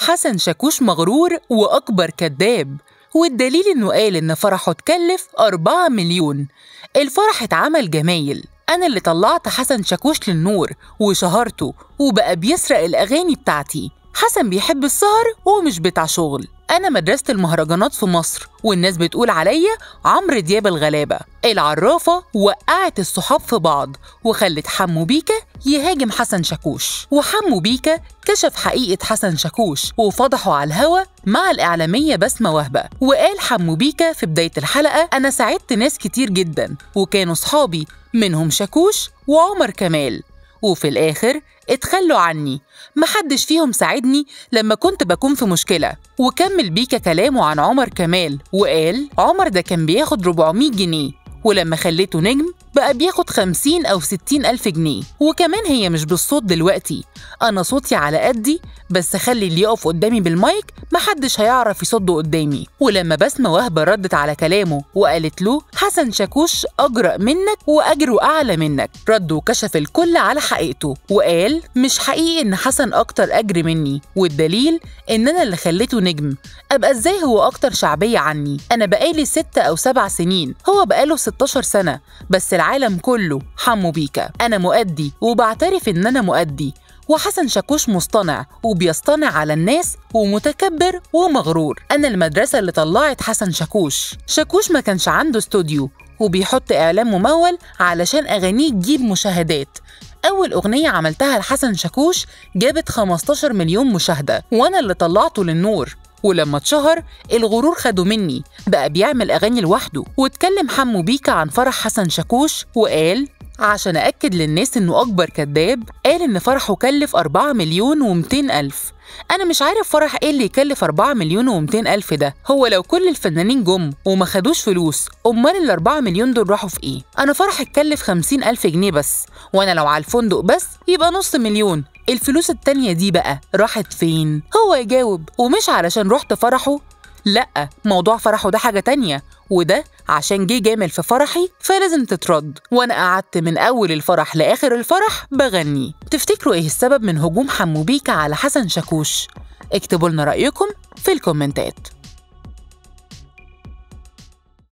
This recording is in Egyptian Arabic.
حسن شاكوش مغرور وأكبر كذاب والدليل إنه قال إن فرحه اتكلف 4 مليون الفرح اتعمل جمايل أنا اللي طلعت حسن شاكوش للنور وشهرته وبقى بيسرق الأغاني بتاعتي حسن بيحب السهر ومش بتاع شغل أنا مدرسة المهرجانات في مصر والناس بتقول عليا عمرو دياب الغلابة العرافة وقعت الصحاب في بعض وخلت حمو بيكا يهاجم حسن شاكوش وحمو بيكا كشف حقيقة حسن شاكوش وفضحه على الهوا مع الإعلامية بسمة وهبة وقال حمو بيكا في بداية الحلقة أنا ساعدت ناس كتير جدا وكانوا صحابي منهم شاكوش وعمر كمال وفي الآخر اتخلوا عني محدش فيهم ساعدني لما كنت بكون في مشكلة وكمل بيكا كلامه عن عمر كمال وقال عمر ده كان بياخد 400 جنيه ولما خليته نجم بقى بياخد 50 أو 60 ألف جنيه وكمان هي مش بالصوت دلوقتي أنا صوتي على قدي بس خلي اللي يقف قدامي بالمايك محدش هيعرف يصده قدامي ولما بسمة وهبة ردت على كلامه وقالت له حسن شاكوش أجرأ منك وأجره أعلى منك رد وكشف الكل على حقيقته وقال مش حقيقي إن حسن أكتر أجر مني والدليل إن أنا اللي خليته نجم أبقى إزاي هو أكتر شعبية عني أنا بقالي ستة أو سبع سنين هو بقاله 16 سنة بس العالم كله حمو بيكا أنا مؤدي وبعترف إن أنا مؤدي وحسن شاكوش مصطنع وبيصطنع على الناس ومتكبر ومغرور أنا المدرسة اللي طلعت حسن شاكوش شاكوش ما كانش عنده استوديو وبيحط إعلان ممول علشان أغانيه تجيب مشاهدات أول أغنية عملتها لحسن شاكوش جابت 15 مليون مشاهدة وأنا اللي طلعته للنور ولما اتشهر الغرور خده مني بقى بيعمل أغاني لوحده واتكلم حمو بيكا عن فرح حسن شاكوش وقال عشان أكد للناس إنه أكبر كذاب قال إن فرحه كلف 4 مليون و200 ألف أنا مش عارف فرح إيه اللي يكلف 4 مليون و200 ألف ده هو لو كل الفنانين جم وما خدوش فلوس أمال ال 4 مليون دول راحوا في إيه؟ أنا فرح اتكلف 50 ألف جنيه بس وأنا لو على الفندق بس يبقى نص مليون الفلوس التانية دي بقى راحت فين؟ هو يجاوب ومش علشان رحت فرحه لأ موضوع فرحه ده حاجة تانية وده عشان جه جامل في فرحي فلازم تترد وانا قعدت من اول الفرح لاخر الفرح بغني تفتكروا ايه السبب من هجوم حمو بيكا على حسن شاكوش اكتبوا لنا رايكم في الكومنتات